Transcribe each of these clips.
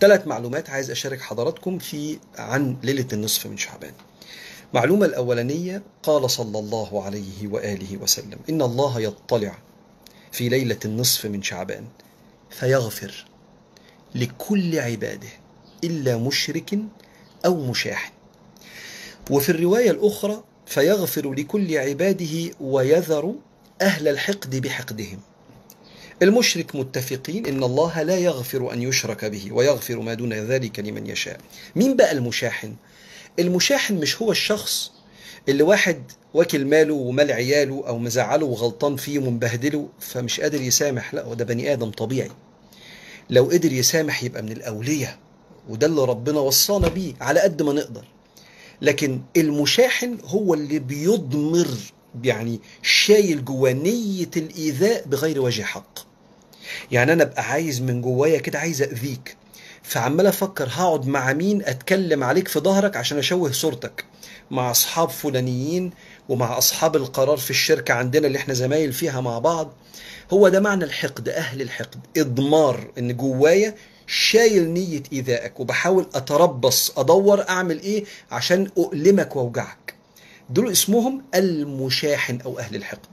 ثلاث معلومات عايز أشارك حضراتكم في عن ليلة النصف من شعبان المعلومة الأولانية قال صلى الله عليه وآله وسلم إن الله يطلع في ليلة النصف من شعبان فيغفر لكل عباده إلا مشرك أو مشاح وفي الرواية الأخرى فيغفر لكل عباده ويذر أهل الحقد بحقدهم المشرك متفقين ان الله لا يغفر ان يشرك به ويغفر ما دون ذلك لمن يشاء مين بقى المشاحن المشاحن مش هو الشخص اللي واحد واكل ماله ومال عياله او مزعله وغلطان فيه ومبهدله فمش قادر يسامح لا ده بني ادم طبيعي لو قدر يسامح يبقى من الاولياء وده اللي ربنا وصانا بيه على قد ما نقدر لكن المشاحن هو اللي بيضمر يعني شايل جواه نية الإيذاء بغير وجه حق يعني أنا أبقى عايز من جوايا كده عايز أذيك فعمال أفكر هقعد مع مين أتكلم عليك في ظهرك عشان أشوه صورتك مع أصحاب فلانيين ومع أصحاب القرار في الشركة عندنا اللي احنا زمايل فيها مع بعض هو ده معنى الحقد أهل الحقد إضمار إن جوايا شايل نية إيذائك وبحاول أتربص أدور أعمل إيه عشان أؤلمك وأوجعك دول اسمهم المشاحن أو أهل الحقد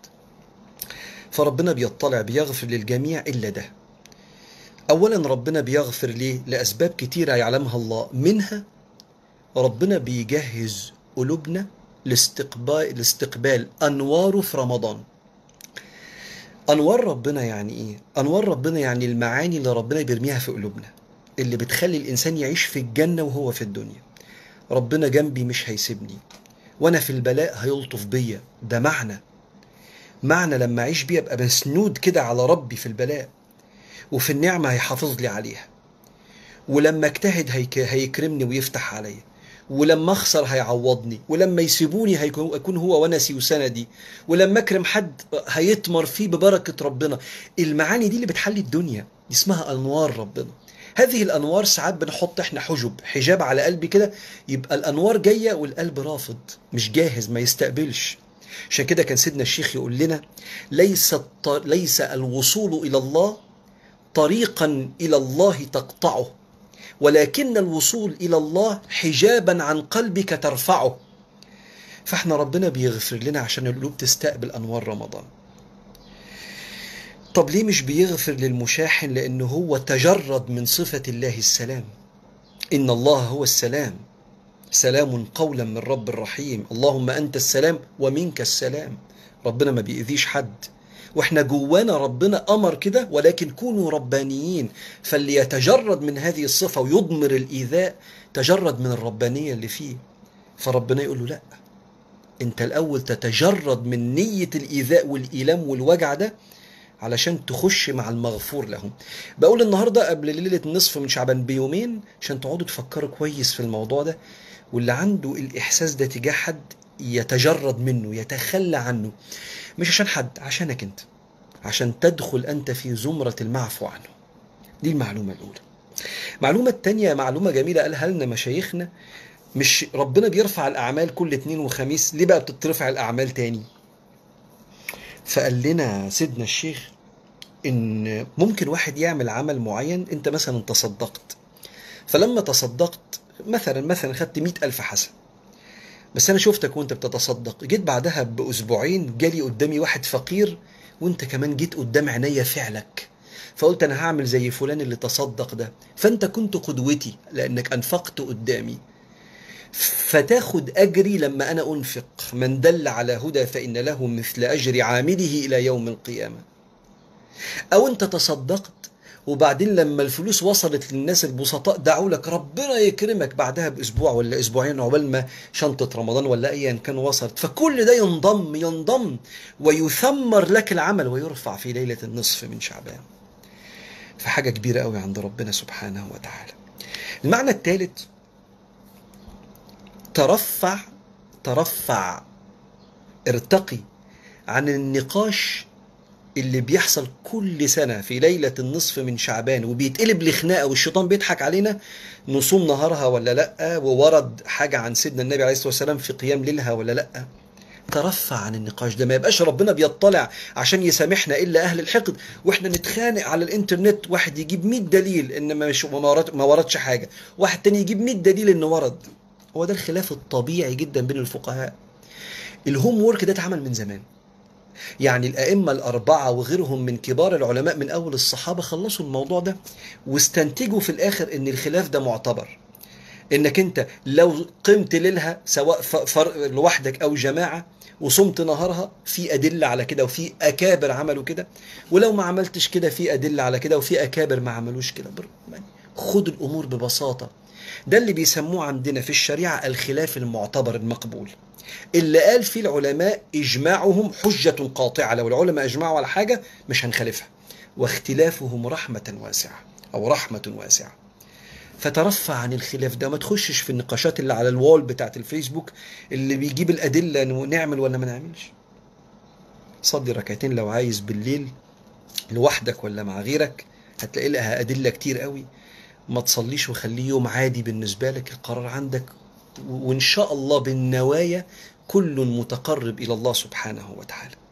فربنا بيطلع بيغفر للجميع إلا ده أولا ربنا بيغفر ليه لأسباب كتيرة يعلمها الله منها ربنا بيجهز قلوبنا لاستقبال لاستقبال أنواره في رمضان أنوار ربنا يعني إيه؟ أنوار ربنا يعني المعاني اللي ربنا بيرميها في قلوبنا اللي بتخلي الإنسان يعيش في الجنة وهو في الدنيا ربنا جنبي مش هيسيبني وأنا في البلاء هيلطف بيا ده معنى معنى لما أعيش بيه أبقى مسنود كده على ربي في البلاء وفي النعمة هيحافظ لي عليها ولما اجتهد هيك هيكرمني ويفتح عليا ولما اخسر هيعوضني ولما يسيبوني هيكون اكون هو ونسي وسندي ولما اكرم حد هيتمر فيه ببركه ربنا المعاني دي اللي بتحلي الدنيا دي اسمها انوار ربنا هذه الانوار ساعات بنحط احنا حجب حجاب على قلبي كده يبقى الانوار جايه والقلب رافض مش جاهز ما يستقبلش عشان كده كان سيدنا الشيخ يقول لنا ليس الط... ليس الوصول الى الله طريقا الى الله تقطعه ولكن الوصول الى الله حجابا عن قلبك ترفعه فاحنا ربنا بيغفر لنا عشان القلوب تستقبل انوار رمضان طب ليه مش بيغفر للمشاحن لانه هو تجرد من صفه الله السلام ان الله هو السلام سلام قولا من رب الرحيم اللهم انت السلام ومنك السلام ربنا ما بيأذيش حد واحنا جوانا ربنا امر كده ولكن كونوا ربانيين فاللي يتجرد من هذه الصفه ويضمر الايذاء تجرد من الربانيه اللي فيه فربنا يقول له لا انت الاول تتجرد من نيه الايذاء والايلام والوجع ده علشان تخش مع المغفور لهم بقول النهارده قبل ليله النصف من شعبان بيومين عشان تقعدوا تفكروا كويس في الموضوع ده واللي عنده الاحساس ده تجاه حد يتجرد منه يتخلى عنه مش عشان حد عشانك انت عشان تدخل انت في زمرة المعفو عنه دي المعلومة الأولى المعلومة الثانية معلومة جميلة قالها لنا مشايخنا مش ربنا بيرفع الأعمال كل اثنين وخميس ليه بقى بتترفع الأعمال تاني فقال لنا سيدنا الشيخ إن ممكن واحد يعمل عمل معين أنت مثلا تصدقت فلما تصدقت مثلا مثلا خدت مئة ألف حسن بس انا شفتك وانت بتتصدق جيت بعدها باسبوعين جالي قدامي واحد فقير وانت كمان جيت قدام عينيا فعلك فقلت انا هعمل زي فلان اللي تصدق ده فانت كنت قدوتي لانك انفقت قدامي فتاخد اجري لما انا انفق من دل على هدى فان له مثل اجر عامله الى يوم القيامه او انت تصدقت وبعدين لما الفلوس وصلت للناس البسطاء دعوا لك ربنا يكرمك بعدها باسبوع ولا اسبوعين عقبال ما شنطه رمضان ولا ايا كان وصلت فكل ده ينضم ينضم ويثمر لك العمل ويرفع في ليله النصف من شعبان فحاجه كبيره قوي عند ربنا سبحانه وتعالى المعنى الثالث ترفع ترفع ارتقي عن النقاش اللي بيحصل كل سنة في ليلة النصف من شعبان وبيتقلب لخناقة والشيطان بيضحك علينا نصوم نهارها ولا لأ وورد حاجة عن سيدنا النبي عليه الصلاة والسلام في قيام ليلها ولا لأ ترفع عن النقاش ده ما يبقاش ربنا بيطلع عشان يسامحنا الا اهل الحقد واحنا نتخانق على الانترنت واحد يجيب 100 دليل ان ما مش- ما ورد- ما وردش حاجه واحد تاني يجيب 100 دليل انه ورد هو ده الخلاف الطبيعي جدا بين الفقهاء الهوم وورك ده اتعمل من زمان يعني الأئمة الأربعة وغيرهم من كبار العلماء من أول الصحابة خلصوا الموضوع ده واستنتجوا في الآخر إن الخلاف ده معتبر إنك أنت لو قمت ليلها سواء ف- فر- لوحدك أو جماعة وصمت نهارها في أدلة على كده وفي أكابر عملوا كده ولو ما عملتش كده في أدلة على كده وفي أكابر ما عملوش كده بر- يعني خد الأمور ببساطة ده اللي بيسموه عندنا في الشريعة الخلاف المعتبر المقبول اللي قال فيه العلماء إجماعهم حجة قاطعة لو العلماء أجمعوا على حاجة مش هنخالفها واختلافهم رحمة واسعة أو رحمة واسعة فترفع عن الخلاف ده ما تخشش في النقاشات اللي على الوول بتاعت الفيسبوك اللي بيجيب الأدلة إنه نعمل ولا ما نعملش صلي ركعتين لو عايز بالليل لوحدك ولا مع غيرك هتلاقي لها أدلة كتير قوي ما تصليش وخليه يوم عادي بالنسبة لك القرار عندك و- وإن شاء الله بالنوايا كل متقرب إلى الله سبحانه وتعالى